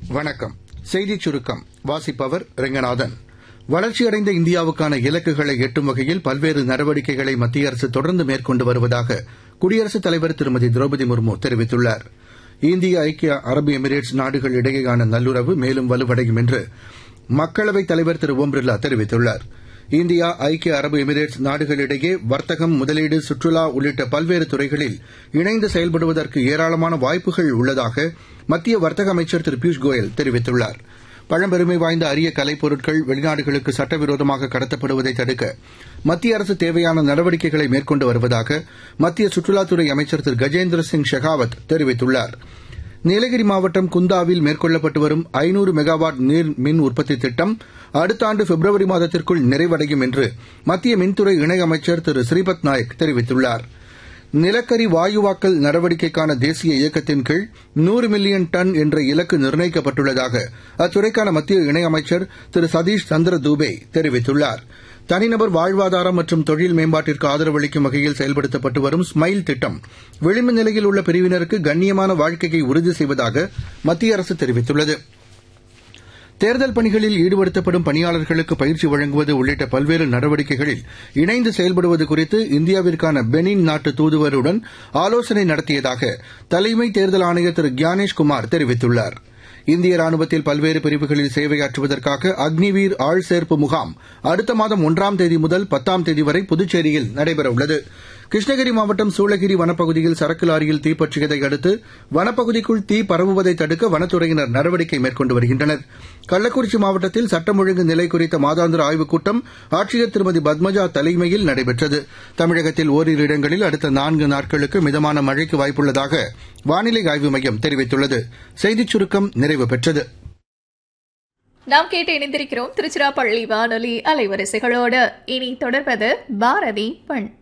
வணக்கம் செய்திச் சுருக்கம் வாசிப்பவர் ரெங்கநாதன் வளர்ச்சியடைந்த இந்தியாவுக்கான இலக்குகளை எட்டும் வகையில் பல்வேறு நடவடிக்கைகளை மத்திய அரசு தொடர்ந்து மேற்கொண்டு வருவதாக குடியரசுத் தலைவர் திருமதி திரௌபதி முர்மு தெரிவித்துள்ளார் இந்திய ஐக்கிய அரபு எமிரேட்ஸ் நாடுகள் இடையேயான நல்லுறவு மேலும் வலுவடையும் என்று மக்களவைத் தலைவர் திரு ஓம் பிர்லா தெரிவித்துள்ளார் இந்தியா ஐக்கிய அரபு எமிரேட்ஸ் நாடுகளிடையே வர்த்தகம் முதலீடு சுற்றுலா உள்ளிட்ட பல்வேறு துறைகளில் இணைந்து செயல்படுவதற்கு ஏராளமான வாய்ப்புகள் உள்ளதாக மத்திய வர்த்தக அமைச்சர் திரு பியூஷ் கோயல் தெரிவித்துள்ளார் பழம்பெருமை வாய்ந்த அரிய கலைப்பொருட்கள் வெளிநாடுகளுக்கு சட்டவிரோதமாக கடத்தப்படுவதை தடுக்க மத்திய அரசு தேவையான நடவடிக்கைகளை மேற்கொண்டு வருவதாக மத்திய சுற்றுலாத்துறை அமைச்சர் திரு கஜேந்திர சிங் ஷெகாவத் தெரிவித்துள்ளார் நீலகிரி மாவட்டம் குந்தாவில் மேற்கொள்ளப்பட்டு வரும் ஐநூறு மெகாவாட் நீர் மின் உற்பத்தி திட்டம் அடுத்த ஆண்டு பிப்ரவரி மாதத்திற்குள் நிறைவடையும் என்று மத்திய மின்துறை இணையமைச்சர் திரு ஸ்ரீபத் நாயக் தெரிவித்துள்ளார் நிலக்கரி வாயுவாக்கல் நடவடிக்கைக்கான தேசிய இயக்கத்தின் கீழ் நூறு மில்லியன் டன் என்ற இலக்கு நிர்ணயிக்கப்பட்டுள்ளதாக அத்துறைக்கான மத்திய இணையமைச்சர் திரு சதீஷ் சந்திர தூபே தெரிவித்துள்ளார் தனிநபர் வாழ்வாதாரம் மற்றும் தொழில் மேம்பாட்டிற்கு ஆதரவளிக்கும் வகையில் செயல்படுத்தப்பட்டு வரும் ஸ்மைல் திட்டம் விளிம்பு நிலையில் உள்ள பிரிவினருக்கு கண்ணியமான வாழ்க்கையை உறுதி செய்வதாக மத்திய அரசு தெரிவித்துள்ளது தேர்தல் பணிகளில் ஈடுபடுத்தப்படும் பணியாளர்களுக்கு பயிற்சி வழங்குவது உள்ளிட்ட பல்வேறு நடவடிக்கைகளில் இணைந்து செயல்படுவது குறித்து இந்தியாவிற்கான பெனின் நாட்டு தூதுவருடன் ஆலோசனை நடத்தியதாக தலைமை தேர்தல் ஆணையர் திரு கியானேஷ்குமார் தெரிவித்துள்ளார் இந்திய ராணுவத்தில் பல்வேறு பிரிவுகளில் சேவையாற்றுவதற்காக அக்னிவீர் ஆள் சேர்ப்பு முகாம் அடுத்த மாதம் ஒன்றாம் தேதி முதல் பத்தாம் தேதி வரை புதுச்சேரியில் நடைபெறவுள்ளது கிருஷ்ணகிரி மாவட்டம் சூளகிரி வனப்பகுதியில் சரக்கு லாரியில் தீப்பற்றியதை அடுத்து வனப்பகுதிக்குள் தீ பரவுவதை தடுக்க வனத்துறையினர் நடவடிக்கை மேற்கொண்டு வருகின்றனர் கள்ளக்குறிச்சி மாவட்டத்தில் சட்டம் ஒழுங்கு நிலை குறித்த மாதாந்திர ஆய்வுக் கூட்டம் ஆட்சியர் திருமதி பத்மஜா தலைமையில் நடைபெற்றது தமிழகத்தில் ஓரிரு இடங்களில் அடுத்த நான்கு நாட்களுக்கு மிதமான மழைக்கு வாய்ப்புள்ளதாக வானிலை ஆய்வு மையம் தெரிவித்துள்ளது செய்திச் சுருக்கம் நிறைவு பெற்றது நாம் கேட்டு இணைந்திருக்கிறோம் திருச்சிராப்பள்ளி வானொலி அலைவரிசைகளோடு இனி தொடர்வது பாரதி பண்